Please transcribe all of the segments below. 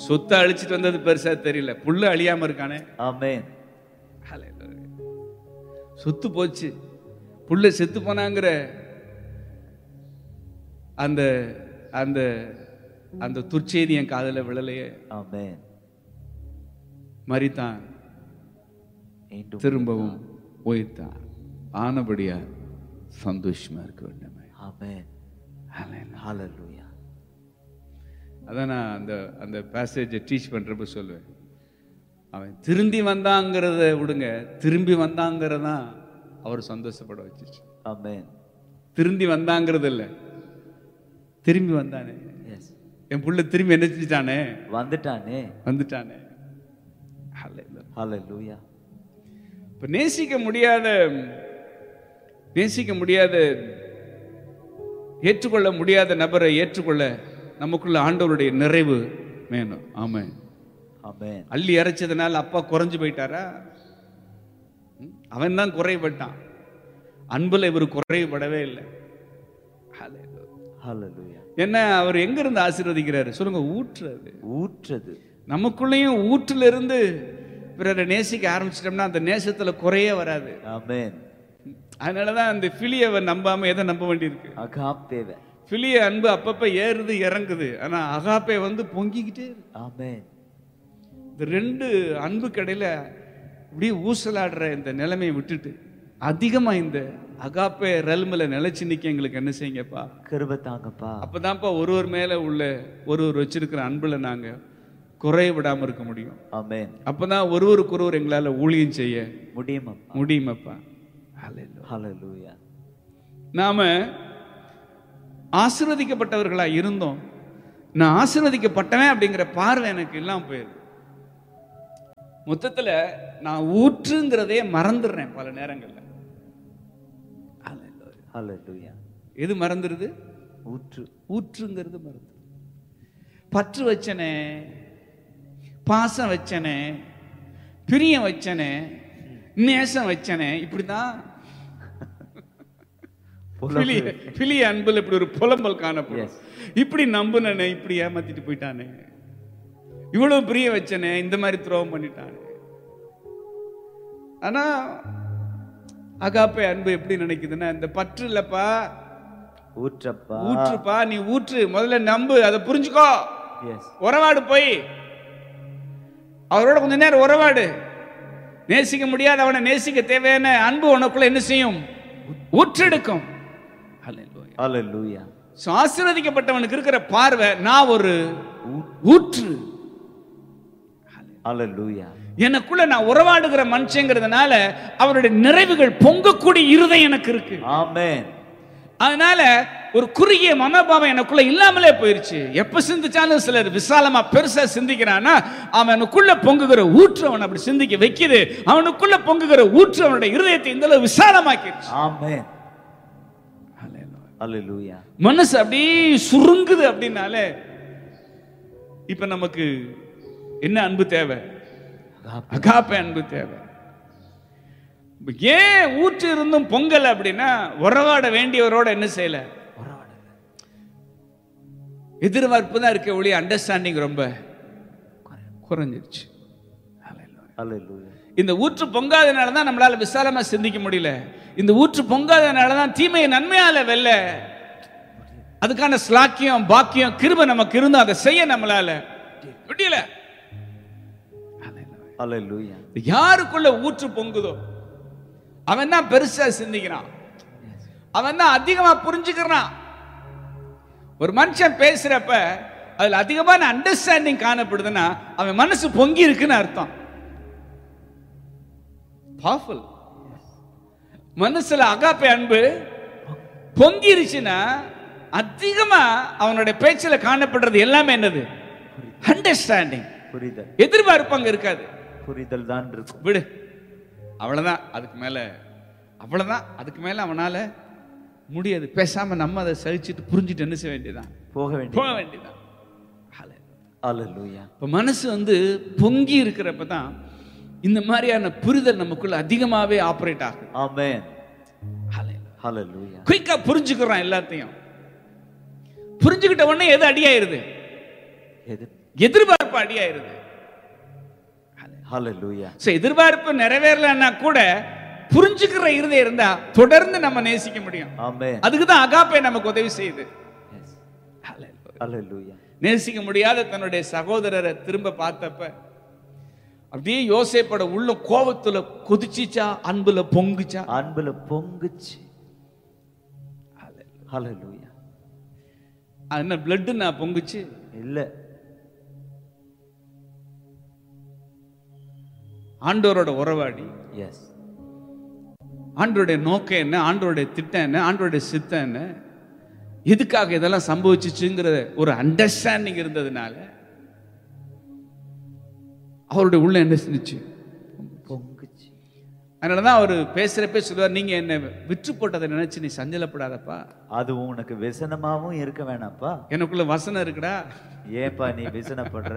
சொத்தை அழிச்சிட்டு வந்தது பெருசா தெரியல புள்ள அழியாம இருக்கானே Amen. Hallelujah. சொத்து போச்சு புள்ள செத்து போனாங்கிற அந்த அந்த அந்த துர்ச்செய்தி என் காதுல விழலையே Amen. மறித்தான் மீண்டும் திரும்பவும் உயிர்த்தான் ஆனபடியா சந்தோஷமா இருக்க வேண்டுமே Amen. Hallelujah. Hallelujah. அதான் நான் அந்த அந்த பேசேஜை டீச் பண்றப்ப சொல்லுவேன் அவன் திரும்பி வந்தாங்கிறத விடுங்க திரும்பி வந்தாங்கிறதான் அவர் சந்தோஷப்பட வச்சுச்சு Amen. திரும்பி வந்தாங்கிறது இல்ல திரும்பி வந்தானே Yes. என் புள்ள திரும்பி என்ன செஞ்சுட்டானே வந்துட்டானே வந்துட்டானே Hallelujah. Hallelujah. இப்ப நேசிக்க முடியாத நேசிக்க முடியாத ஏற்றுக்கொள்ள முடியாத நபரை ஏற்றுக்கொள்ள நமக்குள்ள ஆண்டவருடைய நிறைவு வேணும் ஆமென் Amen. அள்ளி இறைச்சதுனால அப்பா குறைஞ்சு போயிட்டாரா அவன் தான் குறைபட்டான் அன்புல இவர் குறைபடவே இல்லை Hallelujah. Hallelujah. என்ன அவர் எங்க இருந்து ஆசீர்வதிக்கிறாரு சொல்லுங்க ஊற்றுறது ஊற்றது நமக்குள்ளேயும் ஊற்றுல இருந்து பிறரை நேசிக்க ஆரம்பிச்சிட்டோம்னா அந்த நேசத்துல குறையே வராது Amen. அதனாலதான் அந்த பிலியவை நம்பாம எதை நம்ப வேண்டியிருக்கு அகாப்பேவ பிலிய அன்பு அப்பப்ப ஏறுது இறங்குது ஆனா அகாப்பே வந்து பொங்கிக்கிட்டே இருக்கு Amen. இந்த ரெண்டு அன்பு கடையில இப்படியே ஊசலாடுற இந்த நிலைமையை விட்டுட்டு அதிகமா இந்த அகாப்பே ரெல்மில் நிலைச்சு நிக்க எங்களுக்கு என்ன செய்யுங்கப்பா கிருப தாங்கப்பா அப்பதான்ப்பா ஒருவர் மேல உள்ள ஒருவர் வச்சிருக்கிற அன்புல நாங்க குறைய விடாம இருக்க முடியும் Amen. அப்பதான் ஒருவருக்கு ஒருவர் எங்களால ஊழியம் செய்ய முடியுமப்பா முடியுமப்பா Hallelujah. Hallelujah. நாம ஆசீர்வதிக்கப்பட்டவர்களா இருந்தோம் நான் ஆசீர்வதிக்கப்பட்டவன் அப்படிங்கிற பார்வை எனக்கு இல்லாம போயிருக்கு மொத்தத்துல நான் ஊற்றுங்கிறதே மறந்துடுறேன் பல நேரங்கள்ல Hallelujah. Hallelujah. எது மறந்துடுது ஊற்று ஊற்றுங்கிறது மறந்து பற்று வச்சனே பாசம் வச்சனே பிரியம் வச்சனே நேசம் வச்சனே இப்படிதான் பிலி பிலி அன்புல இப்படி ஒரு புலம்பல் காணப்படும் Yes. இப்படி நம்புனனே இப்படி ஏமாத்திட்டு போயிட்டானே இவ்வளவு பிரிய வச்சனே இந்த மாதிரி துரோகம் பண்ணிட்டானே ஆனா அகாப்பே அன்பு எப்படி நினைக்குதுன்னா இந்த பற்று இல்லப்பா ஊற்றப்பா ஊற்றுப்பா நீ ஊற்று முதல்ல நம்பு அதை புரிஞ்சுக்கோ எஸ் உறவாடு போய் அவரோட கொஞ்ச நேரம் உறவாடு நேசிக்க முடியாத அவனை நேசிக்க தேவையான அன்பு உனக்குள்ள என்ன செய்யும் ஊற்றெடுக்கும் Hallelujah. Hallelujah. So, ஆசீர்வதிக்கப்பட்டவனுக்கு இருக்கிற பார்வை நான் ஒரு ஊற்று Hallelujah. எனக்குள்ள நான் உறவாடுகிற மனுஷங்கிறதுனால அவருடைய நிறைவுகள் பொங்கக்கூடிய இருதயம் எனக்கு இருக்கு Amen. அதனால ஒரு குறுகிய மனோபாவம் எனக்குள்ள இல்லாமலே போயிருச்சு எப்ப சிந்திச்சாலும் சிலர் விசாலமா பெருசா சிந்திக்கிறான்னா அவனுக்குள்ள பொங்குகிற ஊற்று அவன் அப்படி சிந்திக்க வைக்குது அவனுக்குள்ள பொங்குகிற ஊற்று அவனுடைய இருதயத்தை இந்த அளவு விசாலமாக்கிடுச்சு Amen. Hallelujah. மனசு அப்படியே சுருங்குது அப்படின்னாலே இப்ப நமக்கு என்ன அன்பு தேவை அகாப்ப அன்பு தேவை இப்ப ஏன் ஊற்று இருந்தும் பொங்கல் அப்படின்னா உறவாட வேண்டியவரோட என்ன செய்யல எதிர்பார்ப்பு தான் இருக்க ஒளி அண்டர்ஸ்டாண்டிங் ரொம்ப குறைஞ்சிருச்சு Hallelujah. இந்த ஊற்று பொங்காதனால தான் நம்மளால விசாலமா சிந்திக்க முடியல இந்த ஊற்று பொங்காதனால தான் தீமையை நன்மையால வெல்ல அதுக்கான ஸ்லாக்கியம் பாக்கியம் கிருபை நமக்கு இருந்தும் அதை செய்ய நம்மளால முடியல Hallelujah. யாருக்குள்ள ஊற்று பொங்குதோ அவன் தான் பெருசா சிந்திக்கிறான் அவன் தான் அதிகமா புரிஞ்சுக்கிறான் ஒரு மனுஷன் பேசுறப்ப அதுல அதிகமான அண்டர்ஸ்டாண்டிங் காணப்படுதுன்னா அவன் மனசு பொங்கி இருக்குன்னு அர்த்தம் பவர்ஃபுல் மனசுல அகாப்பே அன்பு பொங்கிருச்சுன்னா அதிகமா அவனுடைய பேச்சுல காணப்படுறது எல்லாமே என்னது அண்டர்ஸ்டாண்டிங் புரிதல் எதிர்பார்ப்பு அங்க இருக்காது புரிதல் தான் இருக்கும் விடு அவ்வளவுதான் அதுக்கு மேல அவ்வளவுதான் அதுக்கு மேல அவனால முடியாது பேசாம நம்ம அதை சகிச்சுட்டு புரிஞ்சுட்டு என்ன செய்ய வேண்டியதான் போக வேண்டிய போக வேண்டியதான் Hallelujah. இப்ப மனசு வந்து பொங்கி இருக்கிறப்ப தான் இந்த மாதிரியான புரிதல் நமக்குள்ள அதிகமாவே ஆப்ரேட் ஆகுது Amen. Hallelujah. குயிக்கா புரிஞ்சுக்கிறோம் எல்லாத்தையும் புரிஞ்சுக்கிட்ட உடனே எது அடியாயிருது எது எதிர்பார்ப்பு அடியாயிருது Hallelujah. So, எதிர்பார்ப்பு நிறைவேறலன்னா கூட புரிஞ்சுக்கிற இருதயம் இருந்தா தொடர்ந்து நம்ம நேசிக்க முடியும் Amen. அதுக்கு தான் அகாப்பே நமக்கு உதவி செய்யுது Yes. Hallelujah. நேசிக்க முடியாத தன்னுடைய சகோதரரை திரும்ப பார்த்தப்ப அப்படியே யோசேப்போட உள்ள கோபத்துல கொதிச்சிச்சா அன்புல பொங்குச்சா அன்புல பொங்குச்சு Hallelujah. அது என்ன பிளட் நான் பொங்குச்சு இல்ல ஆண்டவரோட உறவாடி எஸ் ஆண்டவருடைய நோக்கம் என்ன ஆண்டவருடைய திட்டம் என்ன ஆண்டவருடைய சித்தம் என்ன எதுக்காக இதெல்லாம் சம்பவிச்சுச்சுங்கிற ஒரு அண்டர்ஸ்டாண்டிங் இருந்ததுனால அவருடைய உள்ள என்ன செஞ்சுச்சு பொங்குச்சு அதனாலதான் அவர் பேசுறப்பே சொல்லுவார் நீங்க என்ன விற்று போட்டதை நினைச்சு நீ சஞ்சலப்படாதப்பா அது உனக்கு விசனமாவும் இருக்க வேணாப்பா எனக்குள்ள வசனம் இருக்குடா ஏன்பா நீ விசனப்படுற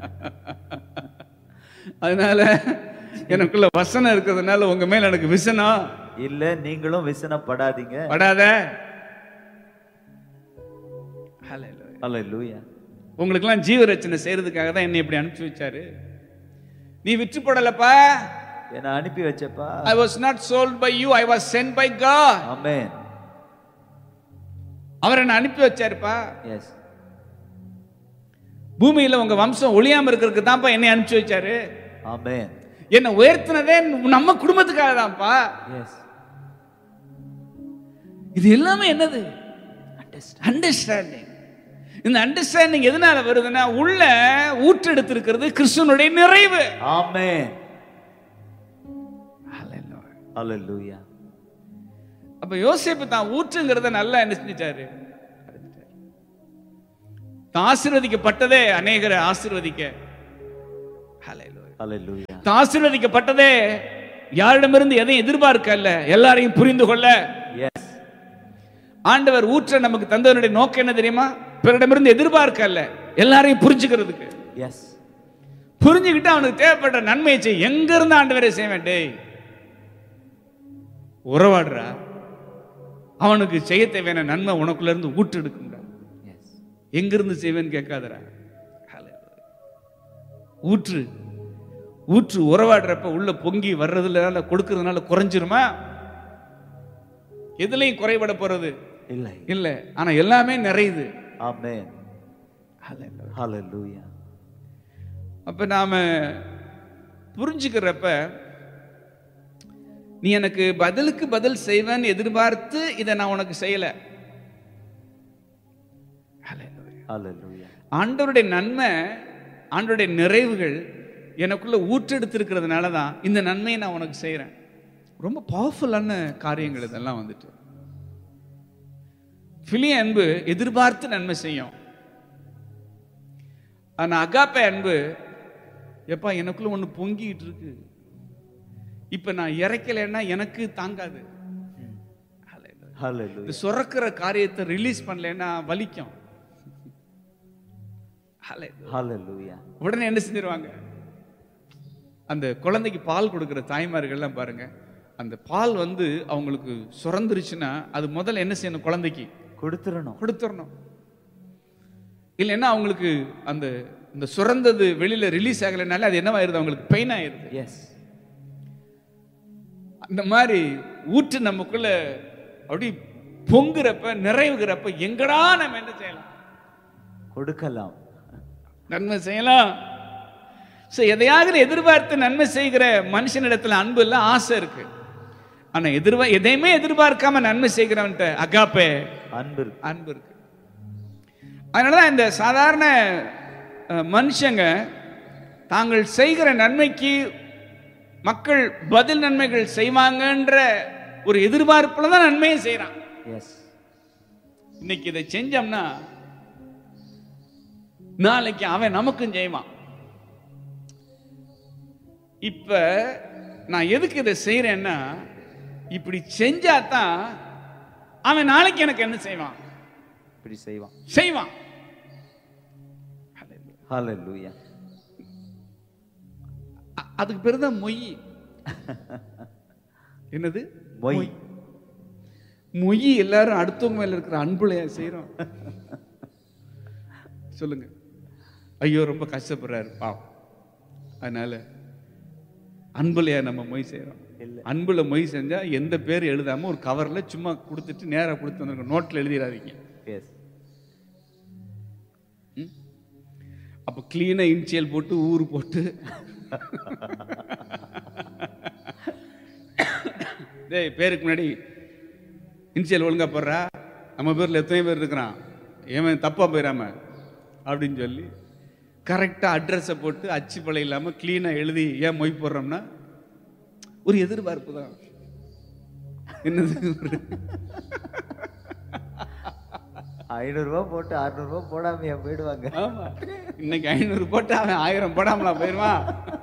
அதனால எனக்குள்ள வசனம் இருக்கிறதுனால உங்க மேல எனக்கு விசனம் இல்ல நீங்களும் விசனப்படாதீங்க படாத Hallelujah. உங்களுக்கெல்லாம் ஜீவ ரச்சனை செய்யறதுக்காக தான் என்னை இப்படி அனுப்பிச்சு வச்சாரு நீ விற்று போடலப்பா என்ன அனுப்பி வச்சப்பா I was not sold by you I was sent by God amen அவர் என்ன அனுப்பி வச்சாருப்பா எஸ் பூமியில உங்க வம்சம் ஒளியாம இருக்கிறதுக்கு தான்ப்பா என்னை அனுப்பிச்சு வச்சாரு ஆமென் என்னை உயர்த்தினதே நம்ம குடும்பத்துக்காக தான்ப்பா எஸ் இது எல்லாமே என்னது அண்டர்ஸ்டாண்டிங் இந்த அண்டர்ஸ்டாண்டிங் எதனால வருதுன்னா உள்ள ஊற்றெடுத்து இருக்கிறது கிறிஸ்துவனுடைய நிறைவு ஆமென் Hallelujah. அப்ப யோசிப்பு தான் ஊற்றுங்கிறத நல்லா என்ன செஞ்சிட்டாரு தான் ஆசீர்வதிக்கப்பட்டதே அநேகரை ஆசீர்வதிக்க Hallelujah. Hallelujah. தான் ஆசீர்வதிக்கப்பட்டதே யாரிடமிருந்து எதையும் எதிர்பார்க்கல எல்லாரையும் புரிந்து கொள்ள Yes. ஆண்டவர் ஊற்ற நமக்கு தந்தவனுடைய நோக்கம் என்ன தெரியுமா பிறரிடமிருந்து எதிர்பார்க்கல எல்லாரையும் புரிஞ்சுக்கிறதுக்கு எஸ் புரிஞ்சுக்கிட்டு அவனுக்கு தேவைப்பட்ட நன்மையை செய் எங்க இருந்து ஆண்டவரை செய்வேன் டேய் உறவாடுறா அவனுக்கு செய்ய தேவையான நன்மை உனக்குள்ள இருந்து ஊற்று எடுக்கும்டா எஸ் எங்க இருந்து செய்வேன்னு கேட்காதடா Hallelujah. ஊற்று ஊற்று உறவாடுறப்ப உள்ள பொங்கி வர்றதுனால கொடுக்கறதுனால குறைஞ்சிருமா எதுலையும் குறைபட போறது இல்லை இல்ல ஆனா எல்லாமே நிறையுது ஆமென் Hallelujah. Hallelujah. அப்ப நாம புரிஞ்சுக்கிறப்ப நீ எனக்கு பதிலுக்கு பதில் செய்வேன்னு எதிர்பார்த்து இதை நான் உனக்கு செய்யல Hallelujah. Hallelujah. ஆண்டவருடைய நன்மை ஆண்டவருடைய நிறைவுகள் எனக்குள்ள ஊற்றெடுத்திருக்கிறதுனால தான் இந்த நன்மையை நான் உனக்கு செய்கிறேன் ரொம்ப பவர்ஃபுல்லான காரியங்கள் இதெல்லாம் வந்துட்டு பிலிய அன்பு எதிர்பார்த்து நன்மை செய்யும் ஆனா அகாப்பை அன்பு எப்பா எனக்குள்ள ஒண்ணு பொங்கிட்டு இருக்கு இப்ப நான் இறைக்கலைன்னா எனக்கு தாங்காது Hallelujah. Hallelujah. இந்த சுரக்கிற காரியத்தை ரிலீஸ் பண்ணலைன்னா வலிக்கும் Hallelujah. Hallelujah. உடனே என்ன செஞ்சிருவாங்க அந்த குழந்தைக்கு பால் கொடுக்கிற தாய்மார்கள்லாம் பாருங்க அந்த பால் வந்து அவங்களுக்கு சுரந்துருச்சுன்னா அது முதல்ல என்ன செய்யணும் குழந்தைக்கு கொடுத்துடணும் கொடுத்துடணும் இல்லைன்னா அவங்களுக்கு அந்த இந்த சுரந்தது வெளியில ரிலீஸ் ஆகலைனால அது என்னவாயிருது அவங்களுக்கு பெயின் ஆயிருது எஸ் அந்த மாதிரி ஊற்று நமக்குள்ள அப்படி பொங்குறப்ப நிறைவுகிறப்ப எங்கடா நம்ம என்ன செய்யலாம் கொடுக்கலாம் நன்மை செய்யலாம் ஸோ எதையாவது எதிர்பார்த்து நன்மை செய்கிற மனுஷனிடத்துல அன்பு இல்லை ஆசை இருக்கு ஆனா எதிர்பா எதையுமே எதிர்பார்க்காம நன்மை செய்கிறவன்ட்ட அகாப்பே அன்பு இருக்கு. அன்பு இருக்கு அதனாலதான் இந்த சாதாரண அஹ், மனுஷங்க தாங்கள் செய்கிற நன்மைக்கு மக்கள் பதில் நன்மைகள் செய்வாங்கன்ற ஒரு எதிர்பார்ப்புல தான் நன்மையை செய்றான் எஸ் இன்னைக்கு இதை செஞ்சோம்னா நாளைக்கு அவன் நமக்கும் செய்வான் இப்ப நான் எதுக்கு இதை செய்யறேன்னா இப்படி செஞ்சாதான் அவன் நாளைக்கு எனக்கு என்ன செய்வான் இப்படி செய்வான் செய்வான் Hallelujah. அ- அதுக்கு பேரு தான் மொய் என்னது மொய் மொய் எல்லாரும் அடுத்தவங்க மேல இருக்கிற அன்புல செய்யறோம் சொல்லுங்க ஐயோ ரொம்ப கஷ்டப்படுறாரு பாவம் அதனால அன்புலையா நம்ம மொய் செய்கிறோம் இல்ல. அன்புல மொய் செஞ்சா எந்த பேர் எழுதாம ஒரு கவர்ல சும்மா கொடுத்துட்டு நேரா கொடுத்து வந்துருங்க நோட்ல எழுதிடாதீங்க எஸ் அப்ப கிளீனா இன்சியல் போட்டு ஊர் போட்டு டேய் பேருக்கு முன்னாடி இன்சியல் ஒழுங்கா போடுறா நம்ம பேர்ல எத்தனை பேர் இருக்கிறான் ஏன் தப்பா போயிடாம அப்படின்னு சொல்லி கரெக்டா அட்ரஸை போட்டு அச்சு பழம் இல்லாம கிளீனா எழுதி ஏன் மொய் போடுறோம்னா ஒரு எதிர்பார்ப்பு தான் என்னது ஒரு ஐநூறு ரூபாய் போட்டு அறுநூறு ரூபாய் போடாமையா போயிடுவாங்க ஆமா இன்னைக்கு ஐநூறு போட்டு அவன் ஆயிரம் போடாமலா போயிருவான்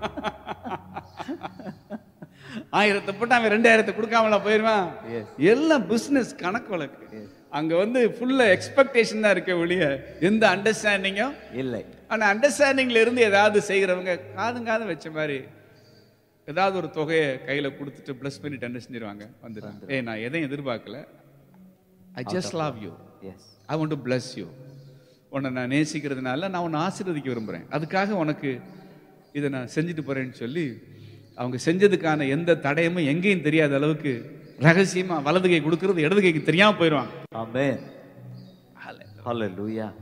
ஆயிரத்தை போட்டு அவன் ரெண்டாயிரத்தை கொடுக்காமலா போயிருவான் Yes. எல்லாம் பிசினஸ் கணக்கு வழக்கு அங்க வந்து ஃபுல்லா எக்ஸ்பெக்டேஷன் தான் இருக்க ஒழிய எந்த அண்டர்ஸ்டாண்டிங்கும் இல்லை ஆனா அண்டர்ஸ்டாண்டிங்ல இருந்து ஏதாவது செய்கிறவங்க காதும் காதும் வச்ச மாதிரி ஏதாவது ஒரு தொகையை கையில கொடுத்துட்டு ப்ளஸ் பண்ணிட்டு என்ன செஞ்சிருவாங்க வந்துடுறாங்க ஏய் நான் எதையும் எதிர்பார்க்கல I just love you yes I want to bless you உன்னை நான் நேசிக்கிறதுனால நான் உன்னை ஆசீர்வதிக்க விரும்புகிறேன் அதுக்காக உனக்கு இதை நான் செஞ்சுட்டு போறேன்னு சொல்லி அவங்க செஞ்சதுக்கான எந்த தடயமும் எங்கேயும் தெரியாத அளவுக்கு ரகசியமா வலது கை கொடுக்கறது இடது கைக்கு தெரியாம போயிடுவாங்க ஆமென் ஹalleluya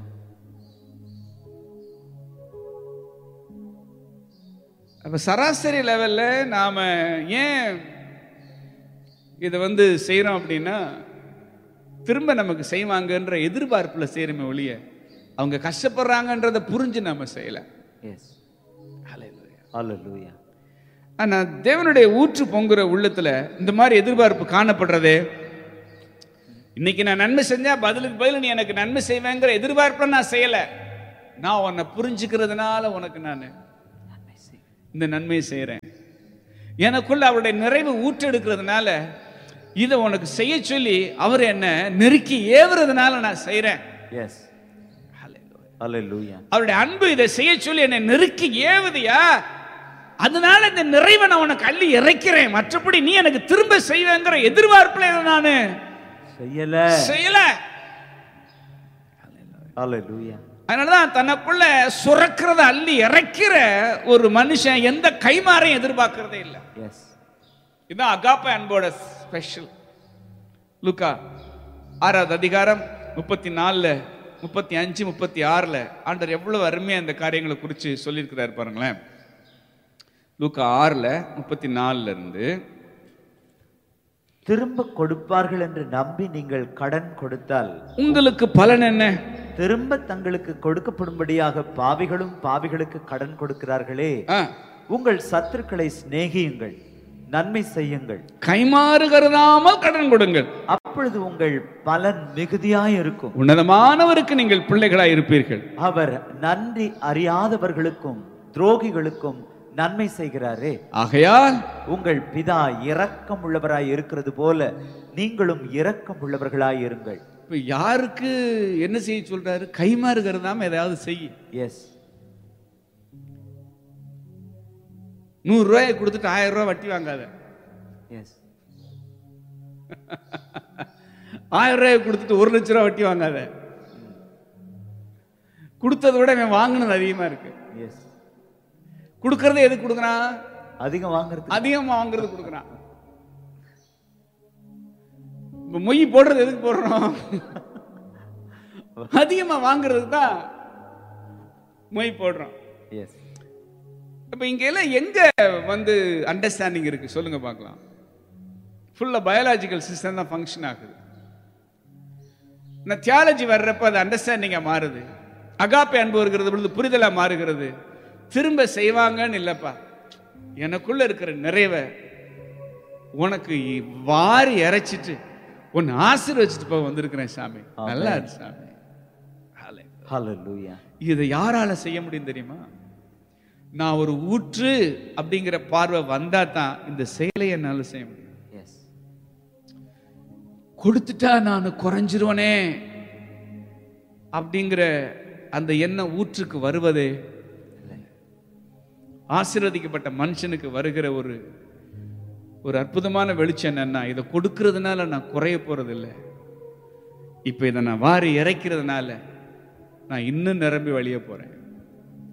அப்ப சராசரி லெவல்ல நாம ஏன் இதை வந்து செய்றோம் அப்படின்னா திரும்ப நமக்கு செய்வாங்கன்ற எதிர்பார்ப்புல செய்யறமே ஒழிய அவங்க கஷ்டப்படுறாங்கன்றத புரிஞ்சு நம்ம செய்யல எஸ் ஹalleluya ஆனா தேவனுடைய ஊற்று பொங்குற உள்ளத்துல இந்த மாதிரி எதிர்பார்ப்பு காணப்படுறதே இன்னைக்கு நான் நன்மை செஞ்சா பதிலுக்கு பதில் நீ எனக்கு நன்மை செய்வேங்கிற எதிர்பார்ப்புல நான் செய்யல நான் உன்னை புரிஞ்சுக்கிறதுனால உனக்கு நான் இந்த நன்மையை செய்றேன் எனக்குள்ள அவருடைய நிறைவு ஊற்றெடுக்கிறதுனால இதை உனக்கு செய்ய சொல்லி அவர் என்ன நெருக்கி ஏவுறதுனால நான் செய்றேன் எஸ் ஹalleluya அவருடைய அன்பு இதை செய்ய சொல்லி என்னை நெருக்கி ஏவுதியா அதனால இந்த நிறைவை நான் உனக்கு அள்ளி இறைக்கிறேன் மற்றபடி நீ எனக்கு திரும்ப செய்வேங்கிற எதிர்பார்ப்புல இதை நானு செய்யல செய்யல ஹalleluya அதனாலதான் தனக்குள்ள சுரக்கிறத அள்ளி இறைக்கிற ஒரு மனுஷன் எந்த கைமாறையும் எதிர்பார்க்கறதே இல்லை எஸ் இதுதான் அகாப்ப அன்போட ஸ்பெஷல் லுக்கா ஆறாவது அதிகாரம் முப்பத்தி நாலுல முப்பத்தி அஞ்சு முப்பத்தி ஆறுல ஆண்டவர் எவ்வளவு அருமையா இந்த காரியங்களை குறித்து சொல்லியிருக்கிறார் பாருங்களேன் லூக்கா ஆறுல முப்பத்தி நாலுல இருந்து திரும்ப கொடுப்பார்கள் என்று நம்பி நீங்கள் கடன் கொடுத்தால் உங்களுக்கு பலன் என்ன திரும்ப தங்களுக்கு கொடுக்கப்படும்படியாக பாவிகளும் பாவிகளுக்கு கடன் கொடுக்கிறார்களே ஆ, உங்கள் சத்துருக்களை சிநேகியுங்கள் நன்மை செய்யுங்கள் கைமாறு கருதாமல் கடன் கொடுங்கள் அப்பொழுது உங்கள் பலன் மிகுதியாய் இருக்கும் உன்னதமானவருக்கு நீங்கள் பிள்ளைகளாய் இருப்பீர்கள் அவர் நன்றி அறியாதவர்களுக்கும் துரோகிகளுக்கும் நன்மை செய்கிறாரே ஆகையால் உங்கள் பிதா இரக்கம் உள்ளவராய் இருக்கிறது போல நீங்களும் இரக்கம் உள்ளவர்களாய் இருங்கள் இப்ப யாருக்கு என்ன செய்ய சொல்றாரு கைமாறு கருதாம ஏதாவது செய் எஸ் நூறு ரூபாயை கொடுத்துட்டு ஆயிரம் ரூபாய் வட்டி வாங்காத எஸ் ஆயிரம் ரூபாயை கொடுத்துட்டு ஒரு லட்ச ரூபாய் வட்டி வாங்காத கொடுத்ததை விட இவன் வாங்கினது அதிகமா இருக்கு எஸ் கொடுக்கறது எதுக்கு கொடுக்குறான் அதிகம் வாங்குறது அதிகமா வாங்குறது கொடுக்குறான் இப்ப மொய் போடுறது எதுக்கு போடுறோம் அதிகமா வாங்குறது தான் மொய் போடுறோம் எஸ் இப்ப இங்க எல்லாம் எங்க வந்து அண்டர்ஸ்டாண்டிங் இருக்கு சொல்லுங்க பார்க்கலாம் ஃபுல்லா பயாலாஜிக்கல் சிஸ்டம் தான் ஃபங்க்ஷன் ஆகுது நான் தியாலஜி வர்றப்ப அது அண்டர்ஸ்டாண்டிங்கா மாறுது அகாப்பை அன்பு வருகிறது பொழுது புரிதலா மாறுகிறது திரும்ப செய்வாங்கன்னு இல்லப்பா எனக்குள்ள இருக்கிற நிறைவை உனக்கு வாரி இறைச்சிட்டு உன்னை ஆசீர்வச்சிட்டு போக வந்திருக்கிறேன் சாமி நல்லா இரு சாமி Hallelujah. ஹalleluya இதை யாரால செய்ய முடியும் தெரியுமா நான் ஒரு ஊற்று அப்படிங்கிற பார்வை வந்தா தான் இந்த செயலை என்னால செய்ய முடியும் எஸ் கொடுத்துட்டா நான் குறைஞ்சிருவனே அப்படிங்கிற அந்த எண்ணம் ஊற்றுக்கு வருவதே ஆசீர்வதிக்கப்பட்ட மனுஷனுக்கு வருகிற ஒரு ஒரு அற்புதமான வெளிச்சம் என்னன்னா இதை கொடுக்கறதுனால நான் குறைய போறது இல்லை இப்போ இதை நான் வாரி இறைக்கிறதுனால நான் இன்னும் நிரம்பி வழிய போறேன்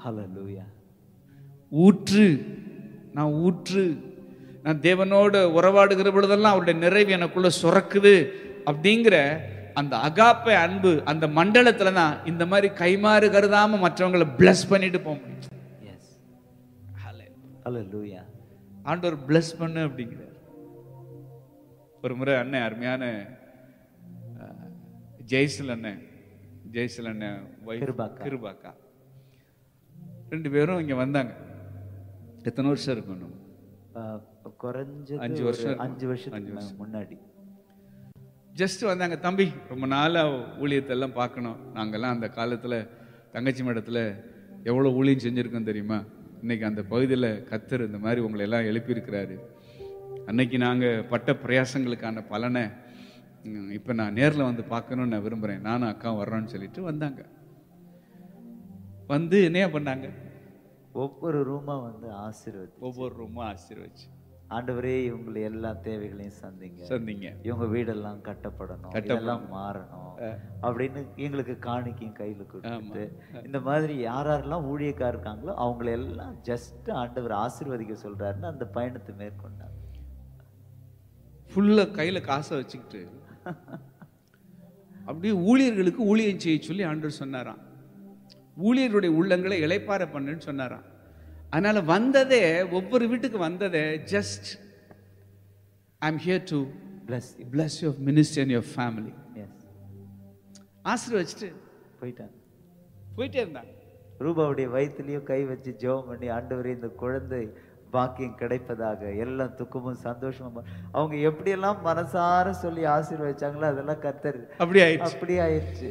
ஹalleluya ஊற்று நான் ஊற்று நான் தேவனோட உறவாடுகிற பொழுதெல்லாம் அவருடைய நிறைவு எனக்குள்ள சுரக்குது அப்படிங்கிற அந்த அகாப்ப அன்பு அந்த மண்டலத்துல தான் இந்த மாதிரி கைமாறு கருதாம மற்றவங்களை bless பண்ணிட்டு போக முடியும் எஸ் ஹalleluya ஆண்டவர் bless பண்ணு அப்படிங்கிறார் ஒரு முறை அண்ணன் அருமையான அஹ், ஜெய்சல் அண்ணன் ஜெய்சல் அண்ணன் wife, கிருபாக்கா. கிருபாக்கா ரெண்டு பேரும் இங்க வந்தாங்க எத்தனை வருஷம் இருக்கும் இன்னும்? குறைஞ்சது அஞ்சு ஒரு வருஷம் அஞ்சு இருக்கும். வருஷத்துக்கு அஞ்சு முன்னாடி ஜஸ்ட் வந்தாங்க தம்பி ரொம்ப நாளா ஊழியத்தை எல்லாம் பார்க்கணும் நாங்கெல்லாம் அந்த காலத்துல தங்கச்சி மடத்துல எவ்வளவு ஊழியம் செஞ்சிருக்கோம் தெரியுமா இன்னைக்கு அந்த பகுதியில் கத்தர் இந்த மாதிரி உங்களை எல்லாம் எழுப்பியிருக்கிறாரு அன்னைக்கு நாங்க பட்ட பிரயாசங்களுக்கான பலனை ம், இப்ப நான் நேர்ல வந்து பார்க்கணும்னு நான் விரும்புறேன் நானும் அக்கா வர்றோன்னு சொல்லிட்டு வந்தாங்க வந்து என்ன பண்ணாங்க ஒவ்வொரு ரூமா வந்து ஆசீர்வதி ஒவ்வொரு ரூமும் ஆசீர்வச்சு ஆண்டவரே இவங்களை எல்லா தேவைகளையும் சந்திங்க சொன்னீங்க இவங்க வீடெல்லாம் கட்டப்படணும் இதெல்லாம் மாறணும் அப்படின்னு எங்களுக்கு காணிக்கையும் கையில கொடுத்துட்டு இந்த மாதிரி யார் யாரெல்லாம் ஊழியக்காரர் இருக்காங்களோ அவங்களை எல்லாம் ஜஸ்ட் ஆண்டவர் ஆசீர்வதிக்க சொல்றாருன்னு அந்த பயணத்தை மேற்கொண்டாங்க ஃபுல்லா கையில காசை வச்சுக்கிட்டு அப்படியே ஊழியர்களுக்கு ஊழியம் செய்ய சொல்லி ஆண்டவர் சொன்னாராம் ஊழியருடைய உள்ளங்களை இளைப்பார பண்ணுன்னு சொன்னாராம் அதனால வந்ததே ஒவ்வொரு வீட்டுக்கு வந்ததே just I am here to bless you bless your ministry and your family yes ஆசீர்வச்சிட்டு போயிட்டாங்க போயிட்டே இருந்தாங்க ரூபாவுடைய வயிற்றுலயும் கை வச்சு ஜெபம் பண்ணி ஆண்டவரே இந்த குழந்தை பாக்கியம் கிடைப்பதாக எல்லாம் துக்கமும் சந்தோஷமும் ப- அவங்க எப்படியெல்லாம் மனசார சொல்லி ஆசீர்வதிச்சாங்களோ அதெல்லாம் கத்தர் அப்படி ஆயிடுச்சு அப்படி ஆயிடுச்சு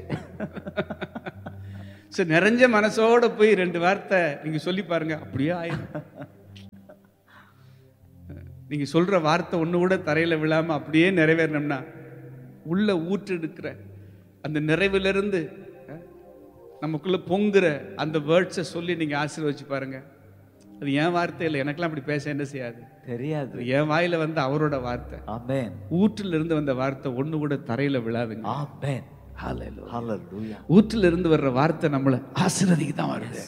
ஸோ நிறைஞ்ச மனசோட போய் ரெண்டு வார்த்தை நீங்க சொல்லி பாருங்க அப்படியே ஆயிடும் நீங்க சொல்ற வார்த்தை ஒண்ணு கூட தரையில விழாம அப்படியே நிறைவேறணும்னா உள்ள ஊற்றெடுக்கிற அந்த நிறைவிலிருந்து அஹ், நமக்குள்ள பொங்குற அந்த வேர்ட்ஸை சொல்லி நீங்க ஆசீர்வச்சு பாருங்க அது என் வார்த்தை இல்லை எனக்கெல்லாம் அப்படி பேச என்ன செய்யாது தெரியாது அது என் வாயில வந்து அவரோட வார்த்தை ஆமென் ஊற்றில் இருந்து வந்த வார்த்தை ஒண்ணு கூட தரையில விழாதுங்க ஆமென் ஹalleluya ஊற்றில் இருந்து வர்ற வார்த்தை நம்மளை ஆசீர்வதிக்கு தான் வருது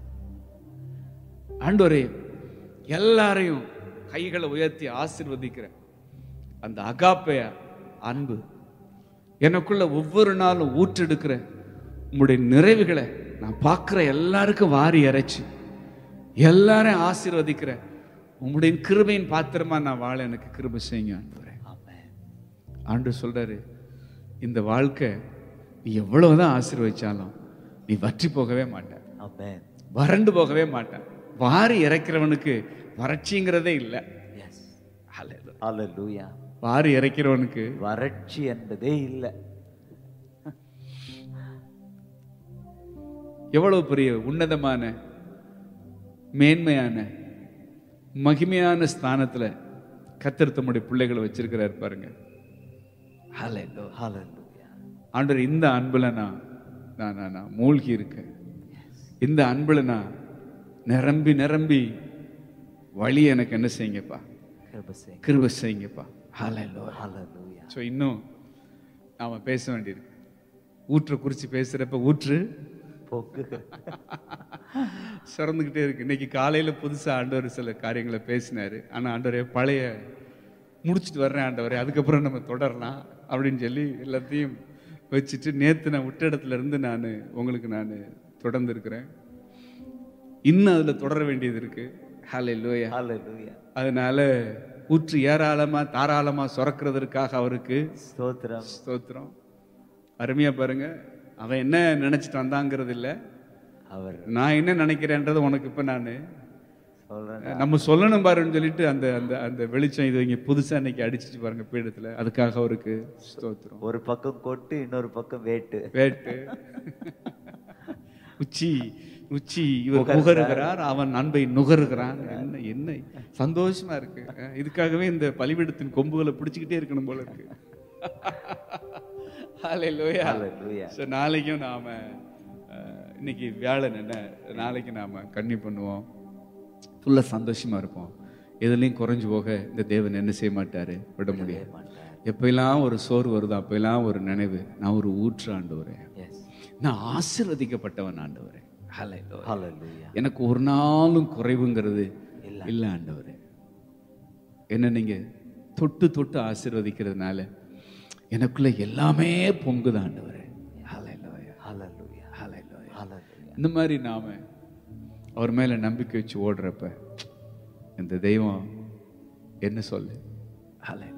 ஆண்டவரே எல்லாரையும் கைகளை உயர்த்தி ஆசீர்வதிக்கிற அந்த அகாப்பைய அன்பு எனக்குள்ள ஒவ்வொரு நாளும் ஊற்றெடுக்கிற உம்முடைய நிறைவுகளை நான் பார்க்குற எல்லாருக்கும் வாரி இறைச்சி எல்லாரையும் ஆசீர்வதிக்கிற உம்முடைய கிருபையின் பாத்திரமா நான் வாழ எனக்கு கிருபை செய்யுங்க ஆண்டவரே ஆமென் ஆண்டு சொல்றாரு இந்த வாழ்க்கை நீ எவ்வளவுதான் ஆசீர்வதிச்சாலும் நீ வற்றி போகவே மாட்ட ஆமென் வறண்டு போகவே மாட்ட வாரி இறைக்கிறவனுக்கு வறட்சிங்கிறதே இல்லை எஸ் ஹalleluya வாரி இறைக்கிறவனுக்கு வறட்சி என்பதே இல்லை எவ்வளவு பெரிய உன்னதமான மேன்மையான மகிமையான ஸ்தானத்துல கத்தர் தம்முடைய பிள்ளைகளை வச்சிருக்கிறார் பாருங்க ஹalleluya. ஹalleluya ஆண்டவர் இந்த அன்புல நான் நான் நான் நான் மூழ்கி இருக்கேன் இந்த அன்புல நான் நிரம்பி நிரம்பி வழி எனக்கு என்ன செய்யுங்கப்பா கிருபை செய் கிருபை செய்யுங்கப்பா ஹalleluya. ஹalleluya ஸோ இன்னும் நாம பேச வேண்டியிருக்கு ஊற்றை குறித்து பேசுறப்ப ஊற்று போக்கு சிறந்துக்கிட்டே இருக்கு இன்னைக்கு காலையில புதுசா ஆண்டவர் சில காரியங்களை பேசினாரு ஆனா ஆண்டவரே பழைய முடிச்சிட்டு வர்றேன் ஆண்டவரே அதுக்கப்புறம் நம்ம தொடரலாம் அப்படின்னு சொல்லி எல்லாத்தையும் வச்சுட்டு நேத்து நான் விட்ட இடத்துல இருந்து நான் உங்களுக்கு நான் தொடர்ந்து இருக்கிறேன் இன்னும் அதுல தொடர வேண்டியது இருக்கு ஹாலே லோயா ஹalleluya அதனால ஊற்று ஏராளமா தாராளமா சுரக்கிறதற்காக அவருக்கு ஸ்தோத்திரம் ஸ்தோத்திரம் அருமையா பாருங்க அவன் என்ன நினைச்சிட்டு வந்தாங்கிறது இல்ல அவர் நான் என்ன நினைக்கிறேன்றது உனக்கு இப்ப நான் சொல்றேன் நம்ம சொல்லணும் பாருன்னு சொல்லிட்டு அந்த அந்த அந்த வெளிச்சம் இது இங்க புதுசா இன்னைக்கு அடிச்சிச்சு பாருங்க பீடத்துல அதுக்காக அவருக்கு ஸ்தோத்திரம் ஒரு பக்கம் கொட்டு இன்னொரு பக்கம் வேட்டு வேட்டு உச்சி உச்சி இவர் புகருகிறார் அவன் அன்பை நுகருகிறான் என்ன என்ன சந்தோஷமா இருக்கு அஹ் இதுக்காகவே இந்த பலிபீடத்தின் கொம்புகளை பிடிச்சுக்கிட்டே இருக்கணும் போல இருக்கு ஹalleluya ஹalleluya ஸோ நாளைக்கும் நாம அஹ், இன்னைக்கு வியாழன் என்ன நாளைக்கு நாம கன்னி பண்ணுவோம் ஃபுல்லா சந்தோஷமா இருப்போம் எதுலையும் குறைஞ்சு போக இந்த தேவன் என்ன செய்ய மாட்டாரு விட முடியாது எப்பெல்லாம் ஒரு சோறு வருதோ அப்பெல்லாம் ஒரு நினைவு நான் ஒரு ஊற்று ஆண்டவரேன் எஸ் நான் ஆசீர்வதிக்கப்பட்டவன் ஆண்டவரே Hallelujah. ஹalleluya எனக்கு ஒரு நாளும் குறைவுங்கிறது இல்லை ஆண்டவரே என்ன நீங்க தொட்டு தொட்டு ஆசீர்வதிக்கிறதுனால எனக்குள்ள எல்லாமே பொங்குது ஆண்டவரே Hallelujah. ஹalleluya Hallelujah. ஹalleluya இந்த மாதிரி நாம அவர் மேல நம்பிக்கை வச்சு ஓடுறப்ப இந்த தெய்வம் என்ன சொல்லு Hallelujah.